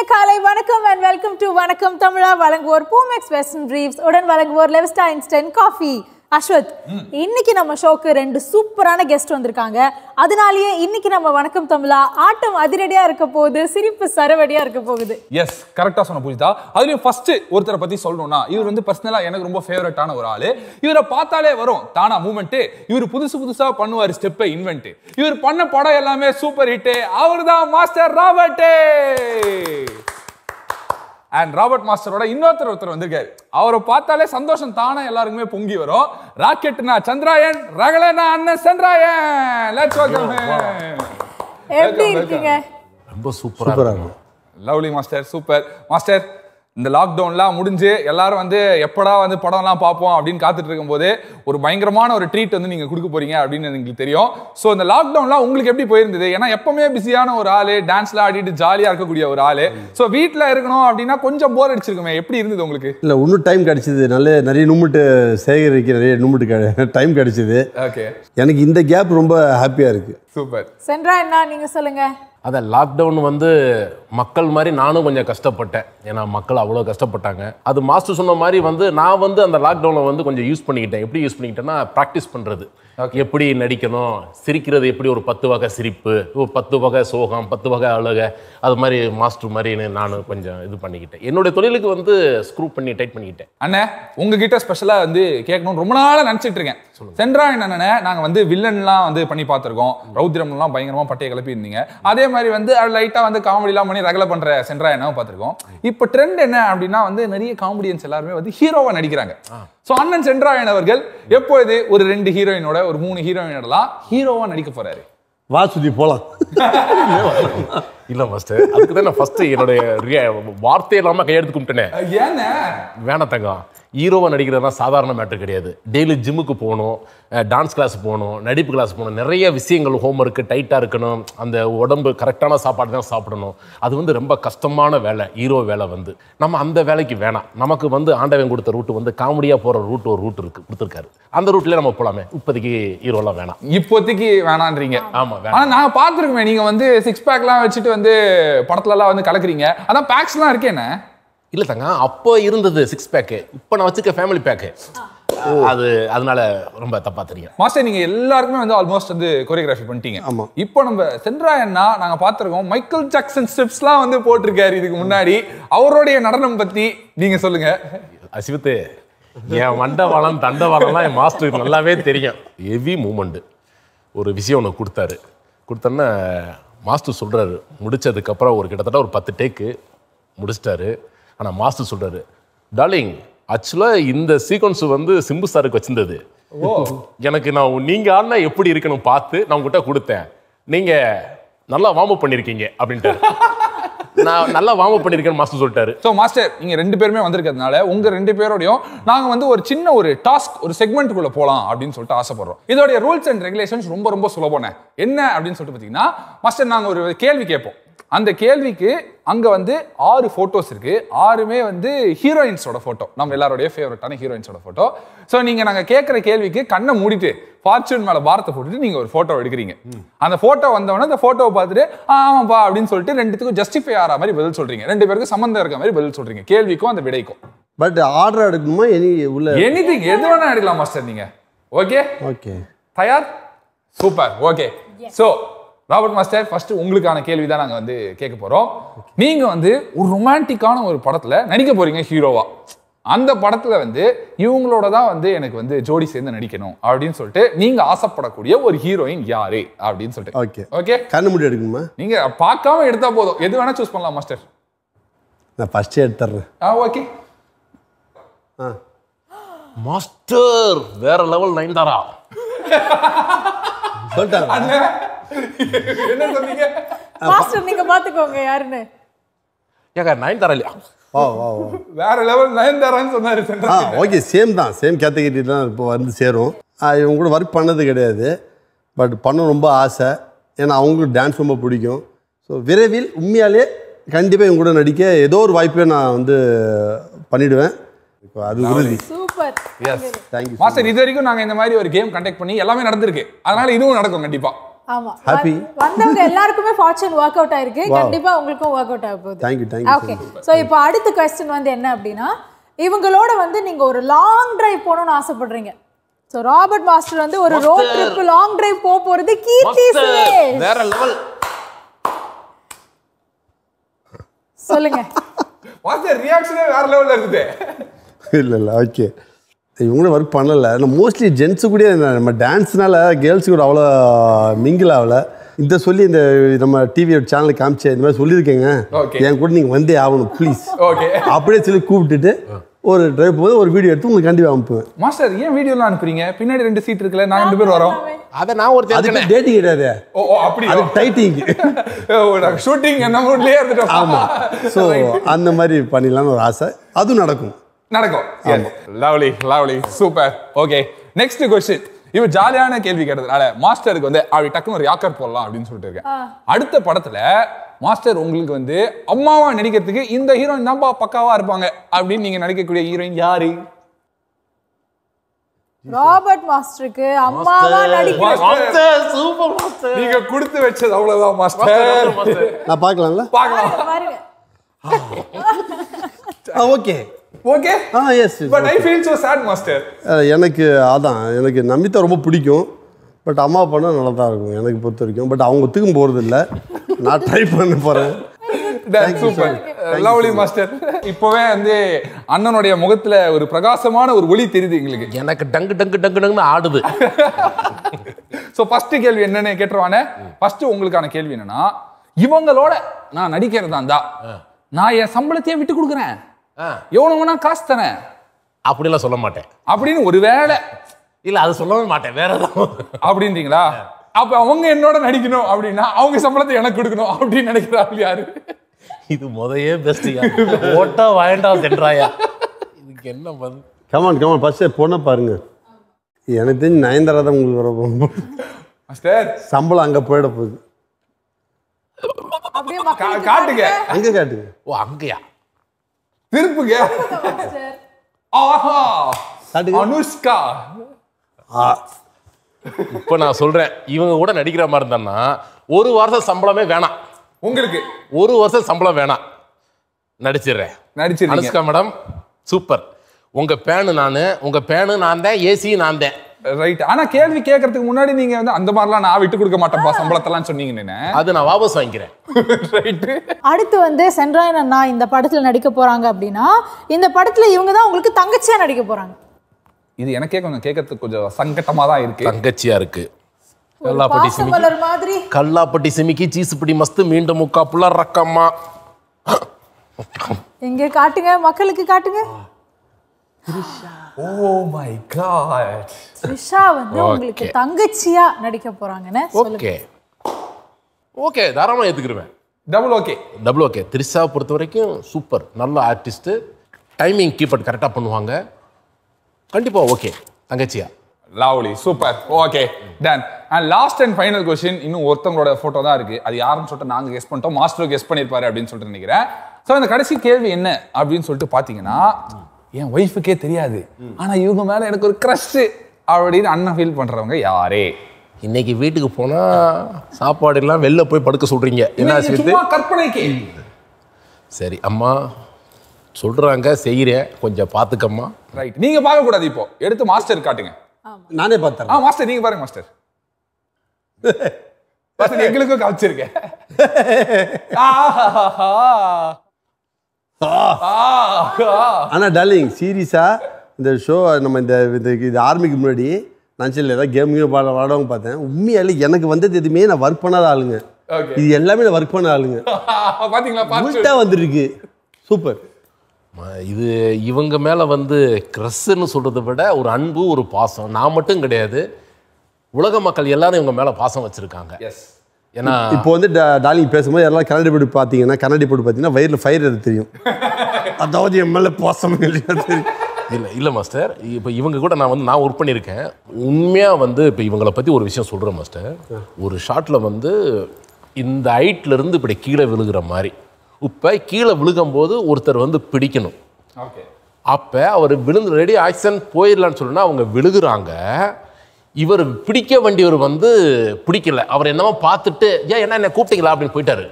காலை வணக்கம் and welcome to வணக்கம் தமிழா வழங்குவோர் பூமெக்ஸ் வெஸ்டர்ன் ட்ரீவ்ஸ் உடன் வழங்குவோர் லெவிஸ்டா இன்ஸ்டன்ட் காஃபி அஸ்வத் இன்னைக்கு நம்ம ஷோக்கு ரெண்டு சூப்பரான கெஸ்ட் வந்திருக்காங்க அதனாலேயே இன்னைக்கு நம்ம வணக்கம் தமிழா ஆட்டம் அதிரடியா இருக்க போகுது சிரிப்பு சரவடியா இருக்க போகுது எஸ் கரெக்டா சொன்ன பூஜிதா அதுலயும் ஃபர்ஸ்ட் ஒருத்தரை பத்தி சொல்லணும்னா இவர் வந்து பர்சனலா எனக்கு ரொம்ப ஃபேவரட்டான ஒரு ஆளு இவரை பார்த்தாலே வரும் தானா மூமெண்ட் இவர் புதுசு புதுசா பண்ணுவார் ஸ்டெப்பை இன்வென்ட் இவர் பண்ண படம் எல்லாமே சூப்பர் ஹிட் அவர்தான் மாஸ்டர் ராபர்ட்டே அண்ட் ராபர்ட் மாஸ்டரோட இன்னொருத்தர் ஒருத்தர் வந்திருக்காரு அவரை பார்த்தாலே சந்தோஷம் தானே எல்லாருக்குமே பொங்கி வரும் ராக்கெட்னா சந்திராயன் ரகலனா அண்ணன் சந்திராயன் லெட்ஸ் வெல்கம் எப்படி இருக்கீங்க ரொம்ப சூப்பராக இருக்கும் லவ்லி மாஸ்டர் சூப்பர் மாஸ்டர் இந்த லாக்டவுன்லாம் முடிஞ்சு எல்லாரும் வந்து எப்படா வந்து படம்லாம் பார்ப்போம் அப்படின்னு காத்துட்டு இருக்கும்போது ஒரு பயங்கரமான ஒரு ட்ரீட் வந்து நீங்க கொடுக்க போறீங்க அப்படின்னு எங்களுக்கு தெரியும் ஸோ இந்த லாக்டவுன்லாம் உங்களுக்கு எப்படி போயிருந்தது ஏன்னா எப்பவுமே பிஸியான ஒரு ஆளு டான்ஸ்ல ஆடிட்டு ஜாலியா இருக்கக்கூடிய ஒரு ஆளு ஸோ வீட்டில் இருக்கணும் அப்படின்னா கொஞ்சம் போர் அடிச்சிருக்குமே எப்படி இருந்தது உங்களுக்கு இல்லை இன்னும் டைம் கிடச்சிது நல்ல நிறைய நும்மிட்டு சேகரிக்க நிறைய நும்மிட்டு டைம் கிடச்சிது ஓகே எனக்கு இந்த கேப் ரொம்ப ஹாப்பியாக இருக்குது சூப்பர் சென்றா என்ன நீங்க சொல்லுங்க அதான் லாக்டவுன் வந்து மக்கள் மாதிரி நானும் கொஞ்சம் கஷ்டப்பட்டேன் ஏன்னா மக்கள் அவ்வளோ கஷ்டப்பட்டாங்க அது மாஸ்டர் சொன்ன மாதிரி வந்து நான் வந்து அந்த லாக்டவுனை வந்து கொஞ்சம் யூஸ் பண்ணிக்கிட்டேன் எப்படி யூஸ் பண்ணிக்கிட்டேன்னா ப்ராக்டிஸ் பண்ணுறது எப்படி நடிக்கணும் சிரிக்கிறது எப்படி ஒரு பத்து வகை சிரிப்பு ஒரு பத்து வகை சோகம் பத்து வகை அழுக அது மாதிரி மாஸ்டர் மாதிரி நான் கொஞ்சம் இது பண்ணிக்கிட்டேன் என்னுடைய தொழிலுக்கு வந்து ஸ்க்ரூ பண்ணி டைட் பண்ணிக்கிட்டேன் அண்ணே உங்ககிட்ட ஸ்பெஷலா வந்து கேட்கணும் ரொம்ப நாளா நினைச்சிட்டு இருக்கேன் சென்றா என்னண்ணே நாங்க வந்து வில்லன்லாம் வந்து பண்ணி பார்த்திருக்கோம் ரௌத்ரம்லாம் பயங்கரமா பட்டையை கிளப்பி இருந்தீங்க அதே மாதிரி வந்து லைட்டா வந்து காமெடிலாம் பண்ணி ரகலை பண்ற சென்றா என்ன பார்த்திருக்கோம் இப்போ ட்ரெண்ட் என்ன அப்படின்னா வந்து நிறைய காமெடியன்ஸ் எல்லாருமே வந்து ஹீரோவா நடிக்கிறாங்க சோ அண்ணன் சென்றாயன் அவர்கள் எப்பொழுது ஒரு ரெண்டு ஹீரோயினோட ஒரு மூணு ஹீரோயினோடலாம் ஹீரோவா நடிக்க போறாரு வா சுத்தி போகலாம் இல்லை மாஸ்டர் அதுக்கு தான் நான் ஃபஸ்ட்டு என்னுடைய ரிய- வார்த்தை இல்லாமல் கையெடுத்து கும்பிட்டேனே ஏன்னு வேணாம் தங்கம் ஹீரோவா நடிக்கிறதுலாம் சாதாரண மேட்டர் கிடையாது டெய்லி ஜிம்முக்கு போகணும் டான்ஸ் கிளாஸ் போகணும் நடிப்பு கிளாஸ் போகணும் நிறைய விஷயங்கள் ஹோம்ஒர்க்கு டைட்டாக இருக்கணும் அந்த உடம்பு கரெக்டான சாப்பாடு தான் சாப்பிடணும் அது வந்து ரொம்ப கஷ்டமான வேலை ஹீரோ வேலை வந்து நம்ம அந்த வேலைக்கு வேணாம் நமக்கு வந்து ஆண்டவன் கொடுத்த ரூட் வந்து காமெடியாக போகிற ரூட் ஒரு ரூட் இருக்கு கொடுத்துருக்காரு அந்த ரூட்லேயே நம்ம போகலாமே இப்போதைக்கு ஹீரோலாம் வேணாம் இப்போதைக்கு வேணான்றீங்க ஆமா, வேணாம். ஆனா நாங்க பாத்துருக்கோமே நீங்க வந்து சிக்ஸ் பேக்லாம் வச்சுட்டு வந்து படத்துல எல்லாம் வந்து கலக்குறீங்க அதான் பேக்ஸ்லாம் இருக்கேன்னு இல்லை தங்க அப்போ இருந்தது சிக்ஸ் பேக்கு இப்போ நான் வச்சுக்க ஃபேமிலி பேக்கு அது அதனால ரொம்ப தப்பாக தெரியும் மாஸ்டர் நீங்க எல்லாருக்குமே வந்து ஆல்மோஸ்ட் வந்து கொரியோகிராஃபி பண்ணிட்டீங்க ஆமா. இப்போ நம்ம சென்ட்ராயன்னா நாங்க பார்த்திருக்கோம் மைக்கேல் ஜாக்சன் ஸ்டெப்ஸ்லாம் வந்து போட்டிருக்காரு இதுக்கு முன்னாடி அவருடைய நடனம் பத்தி நீங்க சொல்லுங்க அசிவத்து என் மண்டவாளம் தண்டவாளம்லாம் என் மாஸ்டருக்கு நல்லாவே தெரியும் ஹெவி மூமெண்ட்டு ஒரு விஷயம் ஒன்று கொடுத்தாரு கொடுத்தோன்னே மாஸ்டர் சொல்கிறாரு முடிச்சதுக்கப்புறம் ஒரு கிட்டத்தட்ட ஒரு பத்து டேக்கு முடிச்சிட்டாரு ஆனால் மாஸ்டர் சொல்கிறாரு டார்லிங் ஆக்சுவலாக இந்த சீக்வன்ஸ் வந்து சிம்பு சாருக்கு வச்சிருந்தது எனக்கு நான் நீங்கள் ஆடினா எப்படி இருக்குன்னு பார்த்து நான் உங்ககிட்ட கொடுத்தேன் நீங்கள் நல்லா வார்ம் அப் பண்ணியிருக்கீங்க அப்படின்ட்டு நான் நல்லா வார்ம் அப் பண்ணியிருக்கேன்னு மாஸ்டர் சொல்லிட்டாரு ஸோ மாஸ்டர் நீங்க ரெண்டு பேருமே வந்திருக்கிறதுனால உங்க ரெண்டு பேரோடையும் நாங்க வந்து ஒரு சின்ன ஒரு டாஸ்க் ஒரு செக்மெண்ட்டுக்குள்ள போலாம் அப்படின்னு சொல்லிட்டு ஆசைப்படுறோம் இதோடைய ரூல்ஸ் அண்ட் ரெகுலேஷன்ஸ் ரொம்ப ரொம்ப சுலபம்ண்ணே என்ன அப்படின்னு சொல்லிட்டு பார்த்தீங்கன்னா மாஸ்டர் நாங்க ஒரு கேள்வி கேட்போம் அந்த கேள்விக்கு அங்க வந்து ஆறு போட்டோஸ் இருக்கு ஆறுமே வந்து ஹீரோயின்ஸோட போட்டோ நம்ம எல்லாருடைய ஃபேவரட்டான ஹீரோயின்ஸோட போட்டோ ஸோ நீங்க நாங்க கேட்குற கேள்விக்கு கண்ணை மூடிட்டு ஃபார்ச்சூன் மேல பாரத்தை போட்டுட்டு நீங்க ஒரு போட்டோ எடுக்கிறீங்க அந்த போட்டோ வந்தவொடனே அந்த போட்டோவை பார்த்துட்டு "ஆ, ஆமாப்பா அப்படின்னு சொல்லிட்டு ரெண்டுத்துக்கும் ஜஸ்டிஃபை ஆகிற மாதிரி பதில் சொல்றீங்க ரெண்டு பேருக்கும் சம்மந்தம் இருக்க மாதிரி பதில் சொல்றீங்க கேள்விக்கும் அந்த விடைக்கும் பட் ஆர்டர் எடுக்கணுமா எனி உள்ள எனிதிங் எது வேணா எடுக்கலாம் மாஸ்டர் நீங்க ஓகே ஓகே தயார் super okay so Robert master first உங்களுக்கான கேள்வி தான் நாங்க வந்து கேட்க போறோம் நீங்க வந்து ஒரு ரொமான்டிக்கான ஒரு படத்துல நடிக்க போறீங்க ஹீரோவா அந்த படத்துல வந்து இவங்களோட தான் வந்து எனக்கு வந்து ஜோடி சேர்ந்து நடிக்கணும் அப்படின்னு சொல்லிட்டு நீங்க ஆசைப்படக்கூடிய ஒரு ஹீரோயின் யாரு அப்படின்னு சொல்லிட்டு ஓகே ஓகே கண்ணு முடி எடுக்கணுமா நீங்க பார்க்காம எடுத்தா போதும் எது வேணா சூஸ் பண்ணலாம் மாஸ்டர் நான் ஃபஸ்ட்டே எடுத்துட்றேன் ஆ ஓகே ஆ மாஸ்டர் வேற லெவல் நைன்தாரா சொல்லிட்டாங்க என்ன சொன்னீங்க மாஸ்டர் நீங்க பாத்துக்கோங்க யாருன்னு ஏங்க நைன்தாரா இல்லையா வா வா வா வேற லெவல் நயன்தாரான்னு சொன்னாரு ஆ சென்றா ஓகே சேம் தான் சேம் கேட்டகரி தான் இப்போ வந்து சேரும் ஆ, இவங்க கூட ஒர்க் பண்ணது கிடையாது பட் பண்ண ரொம்ப ஆசை ஏன்னா அவங்களுக்கு டான்ஸ் ரொம்ப பிடிக்கும் ஸோ விரைவில் உண்மையாலே கண்டிப்பாக இவங்க கூட நடிக்க ஏதோ ஒரு வாய்ப்பை நான் வந்து பண்ணிடுவேன் இப்போ அது உறுதி சூப்பர் எஸ் தேங்க்யூ மாஸ்டர் இது வரைக்கும் நாங்க இந்த மாதிரி ஒரு கேம் கண்டக்ட் பண்ணி எல்லாமே நடந்திருக்கு அதனால இதுவும் நடக்கும் கண்டிப்பா ஆமா Happy. வ- வந்தவங்க எல்லாருக்குமே ஃபார்ச்சூன் ஒர்க் அவுட் ஆயிருக்கு கண்டிப்பா உங்களுக்கும் ஒர்க் அவுட் ஆக போகுது Thank you, thank you so okay so இப்போ அடுத்த கொஸ்டின் வந்து என்ன அப்படின்னா இவங்களோட வந்து நீங்க ஒரு லாங் டிரைவ் போகணும்னு ஆசைப்படுறீங்க சோ ராபர்ட் மாஸ்டர் வந்து ஒரு ரோட் ட்ரிப் லாங் டிரைவ் போக போறது கீர்த்தி சுரேஷ் வேற லெவல் சொல்லுங்க மாஸ்டர் ரியாக்ஷனே வேற லெவல்ல இருக்குது இல்லை இல்லை ஓகே இவங்களும் ஒர்க் பண்ணலை நான் மோஸ்ட்லி ஜென்ஸு கூட இந்த- நம்ம டான்ஸ்னால கேர்ள்ஸ் கூட அவ்வளோ மிங்கிள் ஆகல இந்த சொல்லி இந்த நம்ம டிவி சேனல் காமிச்சேன் இந்த மாதிரி சொல்லியிருக்கேங்க Okay. என் கூட நீங்கள் வந்தே ஆகணும் ப்ளீஸ் ஓகே அப்படியே சொல்லி கூப்பிட்டுட்டு ஒரு டிரைவ் போது ஒரு வீடியோ எடுத்து உங்களுக்கு கண்டிப்பாக அனுப்புவேன் மாஸ்டர் ஏன் வீடியோலாம் அனுப்புறீங்க பின்னாடி ரெண்டு சீட் இருக்குல்ல நாங்க ரெண்டு பேர் வரோம் அதை நான் ஒரு அதுக்கு தெரிஞ்சுக்கணும் டேட்டிங் கிடையாது ஓ ஓ அப்படி அது டைட்டிங் ஷூட்டிங் நம்ம ஊர்லயே இருந்துட்டோம் ஆமாம் ஸோ அந்த மாதிரி பண்ணிடலாம்னு ஒரு ஆசை அதுவும் நடக்கும் நடக்கும் lovely lovely super okay next question இவ ஜாலியான கேள்வி கேட்டதுனால மாஸ்டருக்கு வந்து அப்படி டக்குன்னு ஒரு யாக்கர் போடலாம் அப்படின்னு சொல்லிட்டு இருக்கேன் அடுத்த படத்துல மாஸ்டர் உங்களுக்கு வந்து அம்மாவா நடிக்கிறதுக்கு இந்த ஹீரோயின் தான்ப்பா பக்காவா இருப்பாங்க அப்படின்னு நீங்க நடிக்கக்கூடிய ஹீரோயின் யாரு ராபர்ட் மாஸ்டருக்கு அம்மாவா நடிக்கிற மாஸ்டர் சூப்பர் மாஸ்டர் நீங்க கொடுத்து வச்சது அவ்வளவுதான் மாஸ்டர் மாஸ்டர் நான் பார்க்கலாம்ல பார்க்கலாம் பாருங்க ஆ ஓகே ஓகே ஆ yes but I feel so sad master எனக்கு அதான் எனக்கு நமிதா ரொம்ப பிடிக்கும் பட் அம்மா பண்ணால் நல்லா தான் இருக்கும் எனக்கு பொறுத்த வரைக்கும் பட் அவங்க ஒத்துக்கும் போகிறது இல்லை நான் ட்ரை பண்ண போகிறேன் சூப்பர் லவ்லி மாஸ்டர் இப்போவே வந்து அண்ணனுடைய முகத்துல ஒரு பிரகாசமான ஒரு ஒளி தெரியுது எங்களுக்கு எனக்கு டங்கு டங்கு டங்கு டங்குன்னு ஆடுது ஸோ ஃபர்ஸ்ட் கேள்வி என்னன்னு கேட்டுருவானே ஃபர்ஸ்ட் உங்களுக்கான கேள்வி என்னன்னா இவங்களோட நான் நடிக்கிறதா இருந்தா நான் என் சம்பளத்தையே விட்டு கொடுக்குறேன் ஆ, எவ்வளவு வேணா காசு தரேன் அப்படிலாம் சொல்ல மாட்டேன் அப்படின்னு ஒரு வேலை இல்ல அது சொல்லவே மாட்டேன் வேற ஏதாவது அப்படின்றீங்களா அப்ப அவங்க என்னோட நடிக்கணும் அப்படின்னா அவங்க சம்பளத்தை எனக்கு கொடுக்கணும் அப்படின்னு நினைக்கிறாங்க யாரு இது முதையே பெஸ்ட் ஓட்டா வாயண்டா சென்றாயா இதுக்கு என்ன பதில் கமான் கமான் ஃபஸ்ட்டு பொண்ணை பாருங்க எனக்கு தெரிஞ்சு நயன்தாரா தான் உங்களுக்கு வர போகும் மாஸ்டர் சம்பளம் அங்கே போயிட போகுது அப்படியே கா- மக்களுக்கு காட்டுங்க அங்கே காட்டுங்க ஓ அங்கயா திருப்புங்க மாஸ்டர். ஆஹா காட்டுங்க. அனுஷ்கா ஆ இப்போ நான் சொல்றேன் இவங்க கூட நடிக்கிற மாதிரி இருந்தான்னா ஒரு வருஷம் சம்பளமே வேணாம் உங்களுக்கு ஒரு வருஷம் சம்பளம் வேணாம் நடிச்சிடுறேன் நடிச்சிருக்கீங்க அனுஷ்கா மேடம் சூப்பர் உங்க பேனு நானு உங்க பேனு நான் தான் ஏசி நான் தான் ரைட் ஆனா கேள்வி கேட்கறதுக்கு முன்னாடி நீங்க வந்து அந்த மாதிரிலாம் நான் விட்டு கொடுக்க மாட்டேன்ப்பா சம்பளத்தெல்லாம் சொன்னீங்கன்னு அது நான் வாபஸ் வாங்கிக்கிறேன் ரைட்டு அடுத்து வந்து சென்ட்ராயன் அண்ணா இந்த படத்துல நடிக்க போறாங்க அப்படின்னா இந்த படத்துல இவங்க தான் உங்களுக்கு தங்கச்சியா நடிக்க போறாங்க இது எனக்கே கொஞ்சம் கேட்கறதுக்கு கொஞ்சம் சங்கட்டமா தான் இருக்கு தங்கச்சியா இருக்கு ஒரு கல்லாப்பட்டி சிமிக்கி பாசமலர் மாதிரி கல்லாப்பட்டி சிமிக்கி சீசுப்படி மஸ்து மீண்டும் முக்கா புள்ள ரக்கம்மா எங்க காட்டுங்க மக்களுக்கு காட்டுங்க ஓ மை காட் த்ரிஷா வந்து உங்களுக்கு தங்கச்சியா நடிக்க போறாங்கன்னு சொல்லுங்க ஓகே ஓகே தாராளமாக ஏற்றுக்கிருவேன் double okay double okay Trisha பொறுத்த வரைக்கும் சூப்பர் நல்ல ஆர்டிஸ்ட்டு டைமிங் கீப்பர் கரெக்டாக பண்ணுவாங்க கண்டிப்பாக ஓகே தங்கச்சியா lovely super okay done and last and final question இன்னும் ஒருத்தவங்களோட ஃபோட்டோ தான் இருக்கு அது யாருன்னு சொல்லிட்டு நாங்க கெஸ் பண்ணிட்டோம் மாஸ்டர் கெஸ் பண்ணியிருப்பாரு அப்படின்னு சொல்லிட்டு நினைக்கிறேன் ஸோ இந்த கடைசி கேள்வி என்ன அப்படின்னு சொல்லிட்டு பார்த்தீங்கன்னா என் ஒய்ஃபுக்கே தெரியாது ஆனா இவங்க மேல எனக்கு ஒரு க்ரஷ் அப்படின்னு அண்ணன் ஃபீல் பண்றவங்க யாரே இன்னைக்கு வீட்டுக்கு போனால் சாப்பாடு எல்லாம் வெளில போய் படுக்க சொல்கிறீங்க என்ன இது சேர்த்து சும்மா கற்பனைக்கு சரி அம்மா சொல்கிறாங்க செய்கிறேன் கொஞ்சம் பார்த்துக்கம்மா ரைட் நீங்க பார்க்க கூடாது இப்போ எடுத்து மாஸ்டர் காட்டுங்க நானே பார்த்தேன் ஆ மாஸ்டர் நீங்க பாருங்க மாஸ்டர் மாஸ்டர் எங்களுக்கும் காமிச்சிருக்கேன் ஆஹாஹாஹா. ஆஹா. ஆனால் டார்லிங் சீரியஸாக இந்த ஷோ நம்ம இந்த இந்த இது ஆர்மிக்கு முன்னாடி நான் சரி ஏதாவது கேம் கேம் விளாட விளாடவங்க பார்த்தேன் உண்மையாலே எனக்கு வந்தது எதுவுமே நான் ஒர்க் பண்ணாத ஆளுங்க Okay. இது எல்லாமே நான் ஒர்க் பண்ண ஆளுங்க பாத்தீங்களா பார்த்து உள்ட்டா வந்துருக்கு சூப்பர் அம்மா, இது இவங்க மேலே வந்து க்ரஸ்ன்னு சொல்கிறத விட ஒரு அன்பு ஒரு பாசம் நான் மட்டும் கிடையாது உலக மக்கள் எல்லாரும் இவங்க மேலே பாசம் வச்சுருக்காங்க எஸ் ஏன்னா இப்போ வந்து டா- டார்லிங் பேசும்போது எல்லாம் கண்ணாடி போட்டு பார்த்தீங்கன்னா கண்ணாடி போட்டு பார்த்தீங்கன்னா வயிறில் ஃபயர் எது தெரியும் அதாவது என் மேலே பாசம் இல்லையா தெரியும் இல்லை இல்லை மாஸ்டர் இப்போ இவங்க கூட நான் வந்து நான் ஒர்க் பண்ணியிருக்கேன் உண்மையாக வந்து இப்போ இவங்களை பற்றி ஒரு விஷயம் சொல்கிறேன் மாஸ்டர் ஒரு ஷாட்டில் வந்து இந்த height-ல இருந்து இப்படி கீழே விழுகிற மாதிரி இப்போ கீழே விழுகும்போது ஒருத்தர் வந்து பிடிக்கணும் ஓகே அப்போ அவர் விழுந்து ரெடி ஆக்சன் போயிடலான்னு சொன்னா அவங்க விழுகுறாங்க இவர் பிடிக்க வேண்டியவர் வந்து பிடிக்கல அவர் என்னமோ பார்த்துட்டு ஏன் என்ன என்ன கூப்பிட்டீங்களா அப்படின்னு போயிட்டாரு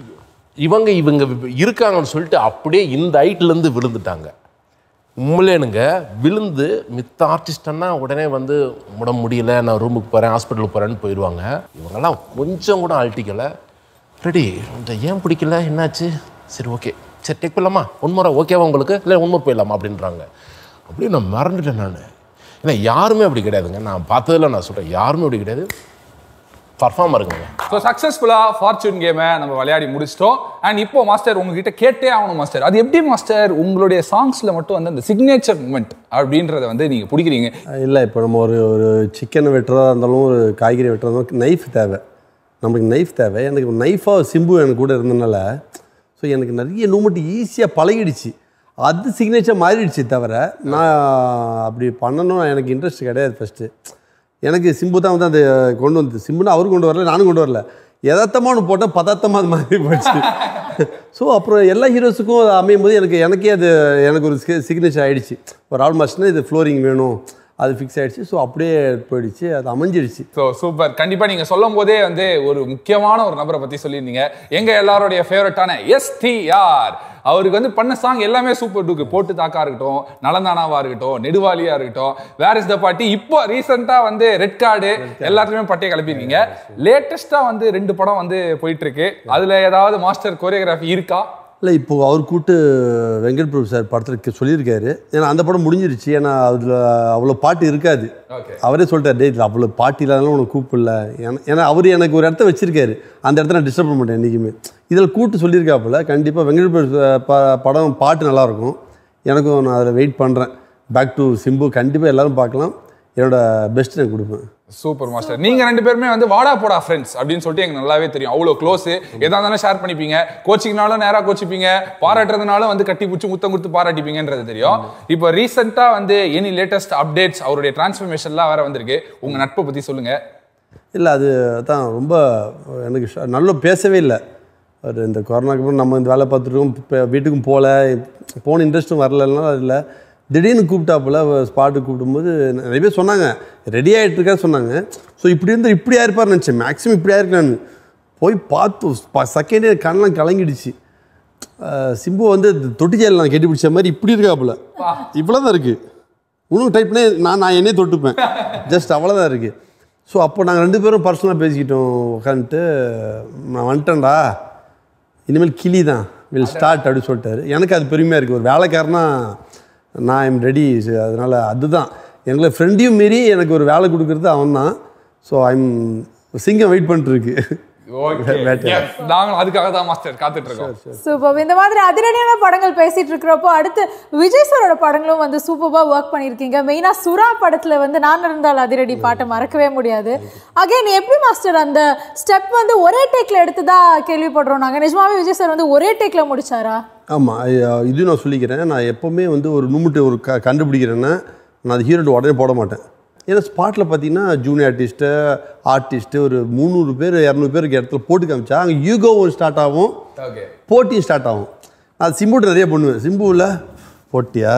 இவங்க இவங்க இருக்காங்கன்னு சொல்லிட்டு அப்படியே இந்த ஹைட்லேருந்து விழுந்துட்டாங்க உண்மையிலேனுங்க விழுந்து மித்த ஆர்டிஸ்டன்னா உடனே வந்து முட முடியல நான் ரூமுக்கு போகிறேன் ஹாஸ்பிட்டலுக்கு போகிறேன்னு போயிடுவாங்க இவங்கெல்லாம் கொஞ்சம் கூட அழட்டிக்கல ரெடி இந்த ஏன் பிடிக்கல என்னாச்சு சரி ஓகே சரி டெக் போயிடலாமா ஒன் முறை ஓகேவா உங்களுக்கு இல்லை ஒன் முறை போயிடலாமா அப்படின்றாங்க அப்படியே நான் மறந்துட்டேன் நான் ஏன்னா யாருமே அப்படி கிடையாதுங்க நான் பார்த்ததில் நான் சொல்கிறேன் யாருமே அப்படி கிடையாது பர்ஃபார்ம் இருக்குங்க ஸோ சக்ஸஸ்ஃபுல்லாக ஃபார்ச்சூன் கேமை நம்ம விளையாடி முடிச்சிட்டோம் அண்ட் இப்போ மாஸ்டர் உங்ககிட்ட கேட்டே ஆகணும் மாஸ்டர் அது எப்படி மாஸ்டர் உங்களுடைய சாங்ஸில் மட்டும் வந்து அந்த சிக்னேச்சர் மூமெண்ட் அப்படின்றத வந்து நீங்கள் பிடிக்கிறீங்க இல்லை இப்போ நம்ம ஒரு ஒரு சிக்கன் வெட்டுறதா இருந்தாலும் ஒரு காய்கறி வெட்டுறதா இருந்தாலும் நைஃப் தேவை நம்மளுக்கு நைஃப் தேவை எனக்கு நைஃபாக சிம்பு எனக்கு கூட இருந்தனால ஸோ எனக்கு நிறைய நூமெண்ட் ஈஸியாக பழகிடுச்சு அது சிக்னேச்சர் மாறிடுச்சு தவிர நான் அப்படி பண்ணணும் எனக்கு இன்ட்ரெஸ்ட் கிடையாது ஃபஸ்ட்டு எனக்கு சிம்பு தான் வந்து அது கொண்டு வந்து சிம்புன்னு அவரும் கொண்டு வரல நானும் கொண்டு வரல யதார்த்தமாக ஒன்று போட்டேன் பதார்த்தமாக அது மாதிரி போச்சு ஸோ அப்புறம் எல்லா ஹீரோஸுக்கும் அது அமையும் போது எனக்கு எனக்கே அது எனக்கு ஒரு சிக்னேச்சர் ஆயிடுச்சு ஒரு ஆல் மாஸ்டர்னா இது ஃப்ளோரிங் வேணும் அது ஃபிக்ஸ் ஆயிடுச்சு ஸோ அப்படியே போயிடுச்சு அது அமைஞ்சிடுச்சு ஸோ சூப்பர் கண்டிப்பாக நீங்கள் சொல்லும் போதே வந்து ஒரு முக்கியமான ஒரு நபரை பற்றி சொல்லியிருந்தீங்க எங்கள் எல்லாருடைய ஃபேவரட்டான எஸ்டிஆர் அவருக்கு வந்து பண்ண சாங் எல்லாமே சூப்பர் டூக்கு போட்டு தாக்கா இருக்கட்டும் நலந்தானாவா இருக்கட்டும் நெடுவாலியா இருக்கட்டும் வேர் இஸ் த பார்ட்டி இப்போ ரீசெண்டாக வந்து ரெட் கார்டு எல்லாத்துலேயுமே பட்டியை கிளப்பியிருக்கீங்க லேட்டஸ்ட்டாக வந்து ரெண்டு படம் வந்து போயிட்டு இருக்கு அதில் ஏதாவது மாஸ்டர் கோரியோகிராஃபி இருக்கா இல்லை இப்போ அவர் கூட்டு வெங்கட் பிரபு சார் படத்துக்கு சொல்லியிருக்காரு ஏன்னா அந்த படம் முடிஞ்சிருச்சு ஏன்னா அதில் அவ்வளோ பாட்டு இருக்காது Okay. அவரே சொல்லிட்டார் டேய் இதில் அவ்வளோ பாட்டு இல்லாதனால உனக்கு கூப்பிடல ஏன்னா ஏன்னா அவர் எனக்கு ஒரு இடத்த வச்சிருக்காரு அந்த இடத்த நான் டிஸ்டர்ப் பண்ண மாட்டேன் என்றைக்குமே இதில் கூட்டு சொல்லியிருக்காப்புல கண்டிப்பாக வெங்கட் பிரபு சார் ப- படம் பாட்டு நல்லாயிருக்கும் எனக்கும் நான் அதில் வெயிட் பண்ணுறேன் பேக் டு சிம்பு கண்டிப்பாக எல்லாரும் பார்க்கலாம் என்னோட பெஸ்ட் நான் கொடுப்பேன் சூப்பர் மாஸ்டர் நீங்க ரெண்டு பேருமே வந்து வாடா போடா ஃப்ரெண்ட்ஸ் அப்படின்னு சொல்லிட்டு எனக்கு நல்லாவே தெரியும் அவ்வளோ க்ளோஸ் எதா இருந்தாலும் ஷேர் பண்ணிப்பீங்க கோச்சிங்னாலும் நேரா கோச்சிப்பீங்க பாராட்டுறதுனாலும் வந்து கட்டி பிடிச்சி முத்தம் கொடுத்து பாராட்டிப்பீங்கன்றது தெரியும் இப்போ ரீசெண்டா வந்து எனி லேட்டஸ்ட் அப்டேட்ஸ் அவருடைய டிரான்ஸ்ஃபர்மேஷன்லாம் வேற வந்திருக்கு உங்க நட்பை பத்தி சொல்லுங்க இல்லை அது தான் ரொம்ப எனக்கு ஷ- நல்லா பேசவே இல்லை ஒரு இந்த கொரோனாக்கு அப்புறம் நம்ம இந்த வேலை பார்த்துருக்கோம் இப்போ வீட்டுக்கும் போகல போன இன்ட்ரெஸ்ட்டும் வரலன்னா இல்லை திடீர்னு கூப்பிட்டாப்புல ஸ்பாட்டுக்கு கூப்பிடும்போது நிறைய பேர் சொன்னாங்க ரெடி ஆகிட்டு இருக்கா சொன்னாங்க ஸோ இப்படி இருந்து இப்படி ஆயிருப்பார் நினச்சேன் மேக்ஸிமம் இப்படி ஆயிருக்கு நான் போய் பார்த்து செகண்டே கண்ணெலாம் கலங்கிடுச்சு அஹ் சிம்பு வந்து தொட்டிச்சேரில் நான் கட்டி பிடிச்ச மாதிரி இப்படி இருக்காப்புல இவ்வளோ தான் இருக்குது இன்னும் டைப் பண்ணி நான் நான் என்னையே தொட்டுப்பேன் ஜஸ்ட் அவ்வளோதான் இருக்குது ஸோ அப்போ நாங்கள் ரெண்டு பேரும் பர்சனலாக பேசிக்கிட்டோம் உட்காந்துட்டு நான் வந்துட்டேன்டா இனிமேல் கிளி தான் வில் ஸ்டார்ட் அப்படின்னு சொல்லிட்டாரு எனக்கு அது பெருமையாக இருக்குது ஒரு வேலைக்காரனா நான் எம் ரெடி அதனால் அதுதான் எங்களை ஃப்ரெண்டையும் மீறி எனக்கு ஒரு வேலை கொடுக்குறது அவன் தான் ஸோ ஐம் சிங்கம் வெயிட் பண்ணிட்டுருக்கு ஓகே நாங்களும் அதுக்காக தான் மாஸ்டர் காத்துட்டு இருக்கோம் சூப்பர் இந்த மாதிரி அதிரடியான படங்கள் பேசிட்டு இருக்கிறப்போ அடுத்து விஜய் சாரோட படங்களும் வந்து சூப்பராக ஒர்க் பண்ணியிருக்கீங்க மெயினாக சுறா படத்தில் வந்து நான் இருந்தால் அதிரடி பாட்டை மறக்கவே முடியாது அகைன் எப்படி மாஸ்டர் அந்த ஸ்டெப் வந்து ஒரே டேக்ல எடுத்து தான் கேள்விப்படுறோம் நாங்கள் நிஜமாவே விஜய் சார் வந்து ஒரே டேக்ல முடிச்சாரா ஆமாம் இது நான் சொல்லிக்கிறேன் நான் எப்போவுமே வந்து ஒரு நும்முட்டு ஒரு க கண்டுபிடிக்கிறேன்னா நான் அது ஹீரோட்டு உடனே போட மாட்டேன் ஏன்னா ஸ்பாட்டில் பார்த்தீங்கன்னா ஜூனியர் ஆர்டிஸ்ட்டு ஆர்டிஸ்ட்டு ஒரு முந்நூறு பேர் இரநூறு பேருக்கு இடத்துல போட்டு காமிச்சா அங்கே யூகோவும் ஸ்டார்ட் ஆகும் ஓகே போட்டியும் ஸ்டார்ட் ஆகும் நான் சிம்புட்டு நிறைய பண்ணுவேன் சிம்புவில் போட்டியா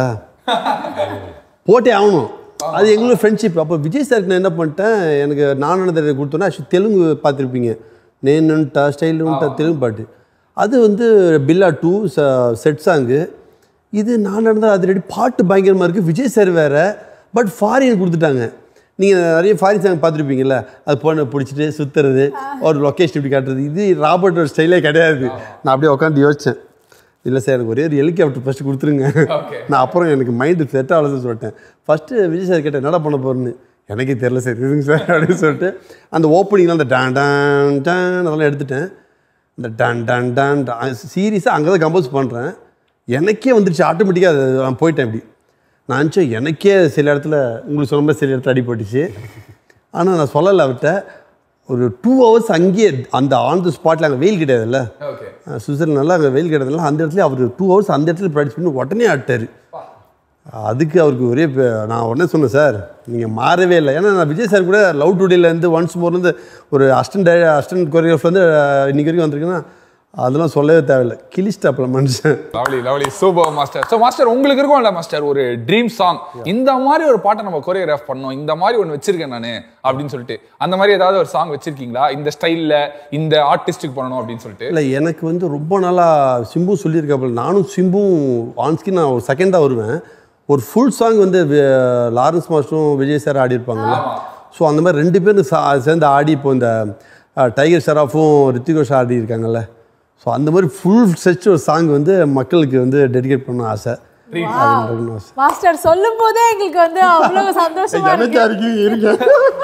போட்டே ஆகணும் அது எங்களும் ஃப்ரெண்ட்ஷிப் அப்போ விஜய் சாருக்கு நான் என்ன பண்ணிட்டேன் எனக்கு நானந்த கொடுத்தோன்னா ஆக்சுவலி தெலுங்கு பார்த்துருப்பீங்க நேனுன்ட்டா ஸ்டைலுன்ட்டா தெலுங்கு பாட்டு அது வந்து பில்லா டூ செட் சாங்கு இது நான் நடந்தால் அது ரெடி பாட்டு பயங்கரமாக இருக்குது விஜய் சார் வேறு பட் ஃபாரின் கொடுத்துட்டாங்க நீங்கள் நிறைய ஃபாரின் சாங் பார்த்துருப்பீங்கல்ல அது பொண்ணை பிடிச்சிட்டு சுற்றுறது ஒரு லொக்கேஷன் இப்படி காட்டுறது இது ராபர்ட்டோட ஸ்டைலே கிடையாது நான் அப்படியே உட்காந்து யோசித்தேன் இல்லை சார் எனக்கு ஒரே ஒரு ஹெலிகாப்டர் ஃபஸ்ட்டு கொடுத்துருங்க Okay. நான் அப்புறம் எனக்கு மைண்டு செட் ஆகலன்னு சொல்லிட்டேன் ஃபஸ்ட்டு விஜய் சார் கேட்டேன் என்னடா பண்ண போகிறேன்னு எனக்கே தெரில சார் இதுங்க சார் அப்படின்னு சொல்லிட்டு அந்த ஓப்பனிங்லாம் அந்த டான் டான் டான் அதெல்லாம் எடுத்துட்டேன் இந்த டான் டான் டான் சீரியஸாக அங்கே தான் கம்போஸ் பண்ணுறேன் எனக்கே வந்துருச்சு ஆட்டோமேட்டிக்காக அது நான் போயிட்டேன் இப்படி நான் நினச்சேன் எனக்கே சில இடத்துல உங்களுக்கு சொன்ன மாதிரி சில இடத்துல அடிபட்டுச்சு ஆனால் நான் சொல்லலை அவர்கிட்ட ஒரு டூ ஹவர்ஸ் அங்கேயே அந்த ஆன் த ஸ்பாட்டில் அங்கே வெயில் கிடையாதுல்ல ஓகே சுவிட்சர்லாந்து நல்லா அங்கே வெயில் கிடையாதுல்ல அந்த இடத்துல அவர் டூ ஹவர்ஸ் அந்த இடத்துல ப்ராக்டிஸ் பண்ணி உடனே ஆட்டார் அதுக்கு அவருக்கு ஒரே பே- நான் உடனே சொன்னேன் சார் நீங்கள் மாறவே இல்லை ஏன்னா நான் விஜய் சார் கூட லவ் டுடேலேருந்து ஒன்ஸ் மோர்லேருந்து ஒரு அஸ்டன்ட் அஸ்டன்ட் கொரியோகிராஃபர் வந்து இன்னைக்கு வரைக்கும் வந்திருக்குன்னா அதெல்லாம் சொல்லவே தேவையில்லை கிளிஸ்டாப்பில் மனுஷன் lovely lovely super master so master உங்களுக்கு இருக்கும்ல மாஸ்டர் ஒரு ட்ரீம் சாங் இந்த மாதிரி ஒரு பாட்டை நம்ம கொரியோகிராஃப் பண்ணோம் இந்த மாதிரி ஒன்று வச்சிருக்கேன் நான் அப்படின்னு சொல்லிட்டு அந்த மாதிரி ஏதாவது ஒரு சாங் வச்சிருக்கீங்களா இந்த ஸ்டைலில் இந்த ஆர்டிஸ்டுக்கு பண்ணணும் அப்படின்னு சொல்லிட்டு இல்லை எனக்கு வந்து ரொம்ப நாளாக சிம்பு சொல்லியிருக்காப்புல நானும் சிம்பும் ஆன்ஸ்கி நான் ஒரு செகண்டாக வருவேன் ஒரு ஃபுல் சாங் வந்து வி- லாரன்ஸ் மாஸ்டரும் விஜய் சார் ஆடியிருப்பாங்கல்ல ஸோ அந்த மாதிரி ரெண்டு பேரும் சா- சேர்ந்து ஆடி இப்போ இந்த அஹ், டைகர் ஷெராஃபும் ரித்திகோஷ் ஆடி இருக்காங்கல்ல ஸோ அந்த மாதிரி ஃபுல் செச் ஒரு சாங் வந்து மக்களுக்கு வந்து டெடிகேட் பண்ண ஆசை அது பண்ணணும்னு ஆசை மாஸ்டர் சொல்லும் போதே எங்களுக்கு வந்து அவ்வளவு சந்தோஷமா இருக்கு இருக்கேன்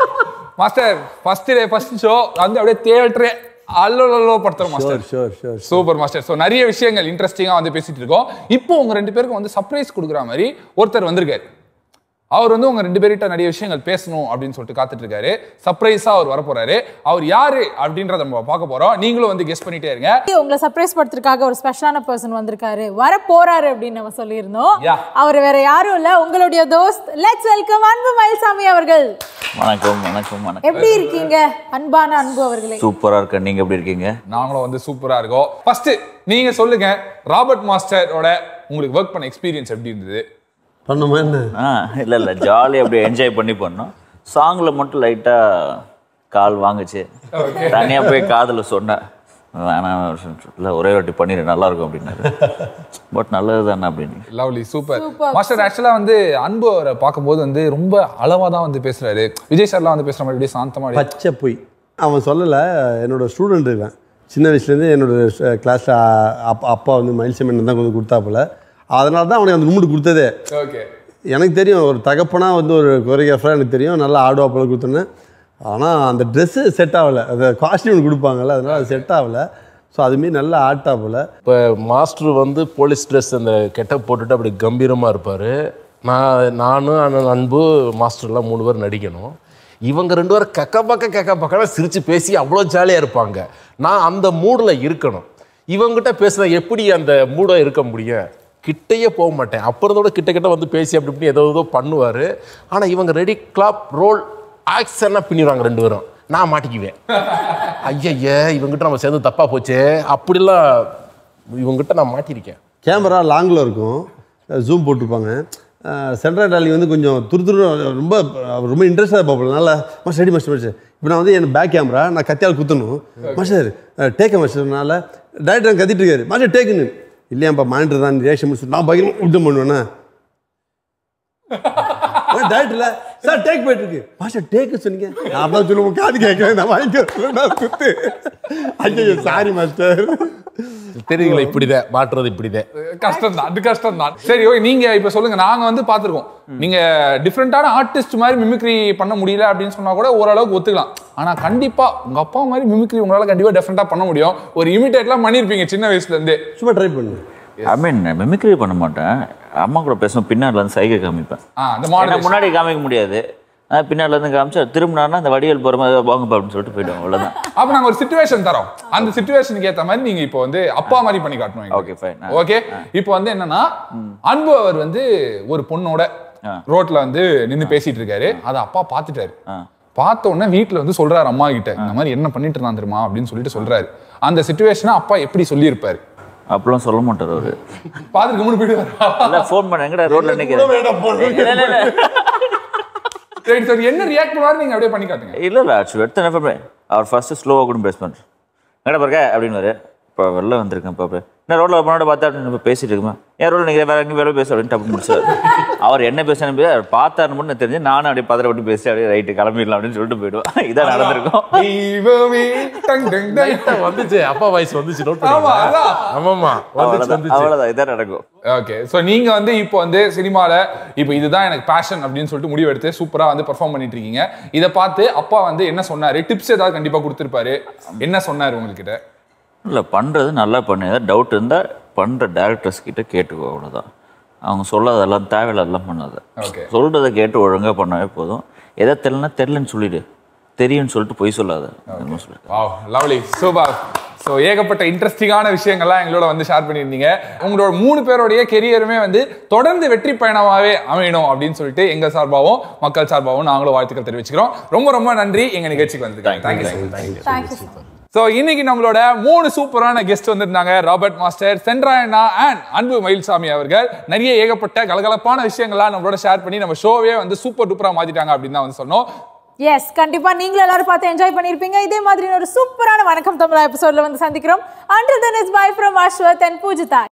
Master first day first show வந்து அப்படியே தேட்டரே அல்லோ படுத்துறோம் Master sure sure super master so நிறைய விஷயங்கள் இன்ட்ரெஸ்டிங்காக வந்து பேசிட்டு இருக்கோம் இப்போ உங்க ரெண்டு பேருக்கும் வந்து சர்ப்ரைஸ் கொடுக்குற மாதிரி ஒருத்தர் வந்திருக்காரு அவர் வந்து உங்க ரெண்டு பேர்கிட்ட நிறைய விஷயங்கள் பேசணும் அப்படின்னு சொல்லிட்டு காத்துட்டு இருக்காரு சர்ப்ரைஸா அவர் வரப்போறாரு அவர் யாரு அப்படின்றத நம்ம பார்க்க போறோம் நீங்களும் வந்து கெஸ் பண்ணிட்டே இருங்க உங்களை சர்ப்ரைஸ் படுத்துறதுக்காக ஒரு ஸ்பெஷலான பர்சன் வந்திருக்காரு வர போறாரு அப்படின்னு நம்ம சொல்லியிருந்தோம் Yeah. அவர் வேற யாரும் இல்ல உங்களுடைய தோஸ்த் லெட்ஸ் வெல்கம் அன்பு மயில்சாமி அவர்கள் வணக்கம் வணக்கம் வணக்கம் எப்படி இருக்கீங்க அன்பான அன்பு அவர்களே சூப்பரா இருக்கேன் நீங்க எப்படி இருக்கீங்க நாங்களும் வந்து சூப்பரா இருக்கோம் ஃபர்ஸ்ட் நீங்க சொல்லுங்க ராபர்ட் மாஸ்டரோட உங்களுக்கு ஒர்க் பண்ண எக்ஸ்பீரியன்ஸ் எப்படி இருந்தது பண்ணோமா என்ன ஆ இல்லை இல்லை ஜாலியாக அப்படியே என்ஜாய் பண்ணி பண்ணோம் சாங்கில் மட்டும் லைட்டாக கால் வாங்குச்சு தனியாக போய் காதில் சொன்னேன் வேணாம் இல்லை ஒரே வாட்டி பண்ணிடு நல்லா இருக்கும் அப்படின்னாரு பட் நல்லது தானே அப்படின்னு லவ்லி சூப்பர் Super. மாஸ்டர் ஆக்சுவலா வந்து அன்பு அவரை பார்க்கும்போது வந்து ரொம்ப அளவா தான் வந்து பேசுறாரு விஜய் சார்லாம் வந்து பேசுற மாதிரி அப்படியே சாந்தமா அப்படியே பச்சை பொய் அவன் சொல்லலை என்னோட ஸ்டூடெண்ட் இவன் சின்ன வயசுலேருந்து என்னோட கிளாஸில் அப்பா அப்பா வந்து மயில் செம்மன் தான் கொஞ்சம் கொடுத்தாப்புல அதனால தான் அவனுக்கு அந்த கும்பிட்டு கொடுத்ததே ஓகே எனக்கு தெரியும் ஒரு தகப்பனாக வந்து ஒரு கொரியோகிராஃபராக எனக்கு தெரியும் நல்லா ஆடுவாப்பில் கொடுத்தோன்னே ஆனால் அந்த ட்ரெஸ்ஸு செட் ஆகலை அந்த காஸ்டியூம் கொடுப்பாங்கல்ல அதனால் அது செட் ஆகலை ஸோ அதுமாரி நல்லா ஆட்டாப்புல இப்போ மாஸ்டர் வந்து போலீஸ் ட்ரெஸ் அந்த கெட்டப் போட்டுட்டு அப்படி கம்பீரமாக இருப்பார் நான் நானும் அண்ணன் அன்பு மாஸ்டர்லாம் மூணு பேர் நடிக்கணும் இவங்க ரெண்டு பேரும் கக்க பக்க கக்க பக்கனா சிரித்து பேசி அவ்வளோ ஜாலியாக இருப்பாங்க நான் அந்த மூடில் இருக்கணும் இவங்ககிட்ட பேசுனா எப்படி அந்த மூட இருக்க முடியும் கிட்டையே போக மாட்டேன் அப்புறத்தோட கிட்ட கிட்ட வந்து பேசி அப்படி இப்படி ஏதோ ஏதோ பண்ணுவார் ஆனால் இவங்க ரெடி கிளாப் ரோல் ஆக்ஷனாக பின்னிடுவாங்க ரெண்டு பேரும் நான் மாட்டிக்குவேன் ஐயய்ய இவங்ககிட்ட நம்ம சேர்ந்து தப்பாக போச்சே அப்படிலாம் இவங்ககிட்ட நான் மாட்டியிருக்கேன் கேமரா லாங்கில் இருக்கும் ஜூம் போட்டிருப்பாங்க சென்ட்ரல் டாலி வந்து கொஞ்சம் துரு துரு ரொம்ப அவர் ரொம்ப இன்ட்ரெஸ்டாக பார்ப்போம் நல்லா மாஸ்டர் ரெடி மாஸ்டர் மாஸ்டர் இப்போ நான் வந்து என் பேக் கேமரா நான் கத்தியால் குத்தணும் மாஸ்டர் டேக்க மாஸ்டர்னால டேரக்டர் கத்திட்டு இருக்காரு மாஸ்டர் டேக்குன்னு இல்லையாப்பா மானிட்டர் தான் ரியாக்ஷன் முடிச்சு நான் பயங்கரமாக விட்டு பண்ணுவேண்ணா டேரக்டர்ல சார் டேக் போயிட்டு இருக்கு மாஸ்டர் டேக்கு சொன்னீங்க நான் அதான் சொல்லுவோம் காது கேட்கறேன் நான் வாங்கிக்கிறேன் குத்து ஐயோ சாரி மாஸ்டர் தெரியுங்களா இப்படிதான் மாட்டுறது இப்படிதான் கஷ்டம் தான் அது கஷ்டம் தான் சரி ஓகே நீங்க இப்ப சொல்லுங்க நாங்க வந்து பாத்துருக்கோம் நீங்க டிஃப்ரெண்டான ஆர்டிஸ்ட் மாதிரி மிமிக்ரி பண்ண முடியல அப்படின்னு சொன்னா கூட ஓரளவுக்கு ஒத்துக்கலாம் ஆனா கண்டிப்பா உங்க அப்பா மாதிரி மிமிக்ரி உங்களால கண்டிப்பா டிஃப்ரெண்டா பண்ண முடியும் ஒரு இமிட்டேட்லாம் பண்ணிருப்பீங்க சின்ன வயசுல இருந்தே சும்மா ட்ரை பண்ணு ஐ மீன் மிமிக்ரி பண்ண மாட்டேன் அம்மா கூட பேசும் பின்னாடில இருந்து சைகை காமிப்பேன் ஆ, அந்த ஏன்னா மாடல் முன்னாடி காமிக்க முடியாது நான் பின்னாடில இருந்து காமிச்சா திரும்பினாருன்னா அந்த வடிவேல் போகிற மாதிரி வாங்கப்பா அப்படின்னு சொல்லிட்டு போயிடுவோம் அவ்வளோதான் அப்ப நாங்க ஒரு சுச்சுவேஷன் தரோம் அந்த சுச்சுவேஷனுக்கு ஏத்த மாதிரி நீங்க இப்போ வந்து அப்பா மாதிரி பண்ணி காட்டணும் Okay, fine. ஆ. ஓகே இப்போ வந்து என்னன்னா அன்பு அவர் வந்து ஒரு பொண்ணோட ஆ. ரோட்ல வந்து நின்னு பேசிட்டு இருக்காரு அதை அப்பா பாத்துட்டாரு ஆ. பார்த்த உடனே வீட்ல வந்து சொல்றாரு அம்மா கிட்ட இந்த மாதிரி என்ன பண்ணிட்டு இருந்தான் தெரியுமா அப்படின்னு சொல்லிட்டு சொல்றாரு அந்த சுச்சுவேஷனை அப்பா எப்படி சொல்லியிருப்பாரு அப்பெல்லாம் சொல்ல மாட்டார் அவரு பாத்துட்டு மூணு போயிடுவாரு இல்லை ஃபோன் பண்ண எங்கடா ரோட்ல நிற்கிறேன் இல்லை இல்லை சரி சரி என்ன ரியாக்ட் பண்ணுவாரு நீங்க அப்படியே பண்ணி காட்டுங்க இல்லை இல்லை ஆக்சுவலி எடுத்து என்ன பண்ணுறேன் அவர் ஃபர்ஸ்ட் ஸ்லோவாக கூட பேஸ் பண்ணுறேன் எங்கடா பாருங்க அப்படின்னு இப்போ வெளில வந்திருக்கேன் இப்போ என்ன ரோட்டில் போனோட பார்த்தா அப்படின்னு நம்ம பேசிட்டு இருக்குமா ஏன் ரோட்டில் நீங்கள் வேற எங்கேயும் வேலை பேச அப்படின்னு டப்பு முடிச்சார் அவர் என்ன பேசுறேன்னு போய் அவர் பார்த்தாருன்னு மட்டும் எனக்கு தெரிஞ்சு நானும் அப்படியே பதற விட்டு பேசி அப்படியே ரைட்டு கிளம்பிடலாம் அப்படின்னு சொல்லிட்டு போயிடுவேன் இதான் நடந்திருக்கும் தெய்வமே டங் டங் டங். வந்துச்சு அப்பா வாய்ஸ் வந்துச்சு நோட் ஆமா, பண்ணீங்களா அதான். ஆமாமா வந்துச்சு அவ்வளோதான் வந்துச்சு அவ்வளோதான் இதான் நடக்கும் ஓகே ஸோ நீங்க வந்து இப்போ வந்து சினிமால இப்போ இதுதான் எனக்கு பேஷன் அப்படின்னு சொல்லிட்டு முடிவு எடுத்து சூப்பரா வந்து பெர்ஃபார்ம் பண்ணிட்டு இருக்கீங்க இதை பார்த்து அப்பா வந்து என்ன சொன்னாரு டிப்ஸ் ஏதாவது கண்டிப்பா கொடுத்துருப்பாரு என்ன சொன்னாரு உங்ககிட்ட இல்லை பண்ணுறது நல்லா பண்ணு ஏதாவது டவுட் இருந்தால் பண்ணுற டேரக்டர்ஸ் கிட்ட கேட்டுக்கோ அவ்வளோதான் அவங்க சொல்லாதெல்லாம் தேவையில்லாதெல்லாம் பண்ணாத Okay. சொல்கிறத கேட்டு ஒழுங்காக பண்ணாவே போதும் எதை தெரியலனா தெரிலன்னு சொல்லிடு தெரியும்னு சொல்லிட்டு பொய் சொல்லாத என்னமோ சொல்லிட்டு வாவ் லவ்லி சூப்பர் ஸோ ஏகப்பட்ட இன்ட்ரெஸ்டிங்கான விஷயங்கள்லாம் எங்களோட வந்து ஷேர் பண்ணியிருந்தீங்க உங்களோட மூணு பேருடைய கெரியருமே வந்து தொடர்ந்து வெற்றி பயணமாகவே அமையணும் அப்படின்னு சொல்லிட்டு எங்கள் சார்பாகவும் மக்கள் சார்பாகவும் நாங்களும் வாழ்த்துக்கள் தெரிவிச்சுக்கிறோம் ரொம்ப ரொம்ப நன்றி எங்கள் நிகழ்ச்சிக்கு வந்திருக்காங்க தேங்க்யூ தேங்க்யூ ஸோ இன்னைக்கு நம்மளோட மூணு சூப்பரான கெஸ்ட் வந்திருந்தாங்க ராபர்ட் மாஸ்டர் சென்ட்ராயண்ணா அண்ட் அன்பு மயில்சாமி அவர்கள் நிறைய ஏகப்பட்ட கலகலப்பான விஷயங்கள்லாம் நம்மளோட ஷேர் பண்ணி நம்ம ஷோவே வந்து சூப்பர் டூப்பரா மாத்திட்டாங்க அப்படின்னு தான் வந்து சொன்னோம் எஸ் கண்டிப்பா நீங்களும் எல்லாரும் பார்த்து என்ஜாய் பண்ணிருப்பீங்க இதே மாதிரி ஒரு சூப்பரான வணக்கம் தமிழா எபிசோட்ல வந்து சந்திக்கிறோம் until then is bye from Ashwath and Poojitha